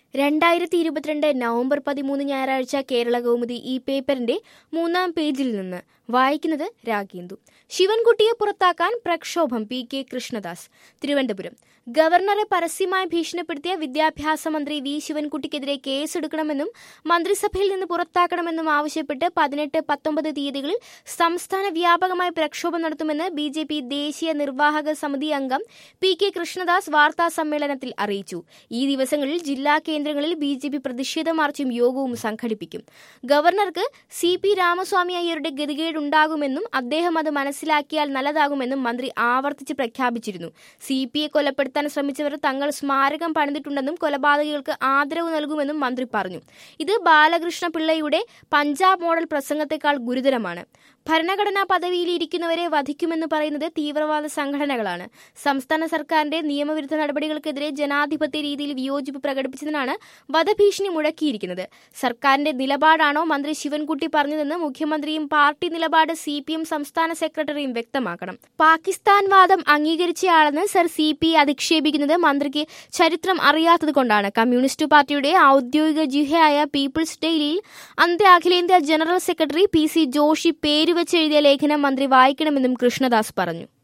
രണ്ടായിരത്തി ഇരുപത്തിരണ്ട് നവംബർ പതിമൂന്ന് ഞായറാഴ്ച കേരള കൗമുദി ഈ പേപ്പറിന്റെ മൂന്നാം പേജിൽ നിന്ന് വായിക്കുന്നത് രാഗേന്ദു ശിവൻകുട്ടിയെ പുറത്താക്കാൻ പ്രക്ഷോഭം പി കെ കൃഷ്ണദാസ് തിരുവനന്തപുരം ഗവർണറെ പരസ്യമായി ഭീഷണിപ്പെടുത്തിയ വിദ്യാഭ്യാസ മന്ത്രി വി ശിവൻകുട്ടിക്കെതിരെ കേസെടുക്കണമെന്നും മന്ത്രിസഭയിൽ നിന്ന് പുറത്താക്കണമെന്നും ആവശ്യപ്പെട്ട് പതിനെട്ട് പത്തൊമ്പത് തീയതികളിൽ സംസ്ഥാന വ്യാപകമായി പ്രക്ഷോഭം നടത്തുമെന്ന് ബി ജെ പി ദേശീയ നിർവാഹക സമിതി അംഗം പി കെ കൃഷ്ണദാസ് വാർത്താ സമ്മേളനത്തിൽ അറിയിച്ചു ഈ ദിവസങ്ങളിൽ ജില്ലാ കേന്ദ്രങ്ങളിൽ ബി ജെ പി പ്രതിഷേധ മാർച്ചും യോഗവും സംഘടിപ്പിക്കും ഗവർണർക്ക് സി പി രാമസ്വാമി അയ്യരുടെ ഗതികേടുണ്ടാകുമെന്നും അദ്ദേഹം അത് മനസ്സിലാക്കിയാൽ നല്ലതാകുമെന്നും മന്ത്രി ആവർത്തിച്ച് പ്രഖ്യാപിച്ചിരുന്നു സി പി ഐ കൊലപ്പെടുത്താൻ ശ്രമിച്ചവർ തങ്ങൾ സ്മാരകം പണിതിട്ടുണ്ടെന്നും കൊലപാതകികൾക്ക് ആദരവ് നൽകുമെന്നും മന്ത്രി പറഞ്ഞു ഇത് ബാലകൃഷ്ണ പിള്ളയുടെ പഞ്ചാബ് മോഡൽ പ്രസംഗത്തെക്കാൾ ഗുരുതരമാണ് ഭരണഘടനാ പദവിയിൽ ഇരിക്കുന്നവരെ വധിക്കുമെന്ന് പറയുന്നത് തീവ്രവാദ സംഘടനകളാണ് സംസ്ഥാന സർക്കാരിന്റെ നിയമവിരുദ്ധ നടപടികൾക്കെതിരെ ജനാധിപത്യ രീതിയിൽ വിയോജിപ്പ് പ്രകടിപ്പിച്ചതിനാണ് വധഭീഷണി മുഴക്കിയിരിക്കുന്നത് സർക്കാരിന്റെ നിലപാടാണോ മന്ത്രി ശിവൻകുട്ടി പറഞ്ഞതെന്ന് മുഖ്യമന്ത്രിയും പാർട്ടി നിലപാട് സി പി എം സംസ്ഥാന സെക്രട്ടറിയും വ്യക്തമാക്കണം പാകിസ്ഥാൻ വാദം അംഗീകരിച്ചയാളെന്ന് സർ സി പി അധിക്ഷേപിക്കുന്നത് മന്ത്രിക്ക് ചരിത്രം അറിയാത്തതുകൊണ്ടാണ് കമ്മ്യൂണിസ്റ്റ് പാർട്ടിയുടെ ഔദ്യോഗിക ജിഹയായ പീപ്പിൾസ് ഡെയിലിയിൽ അന്ത്യ അഖിലേന്ത്യാ general secretary P C Joshi പേരുവെച്ചെഴുതിയ ലേഖനം മന്ത്രി വായിക്കണമെന്നും കൃഷ്ണദാസ് പറഞ്ഞു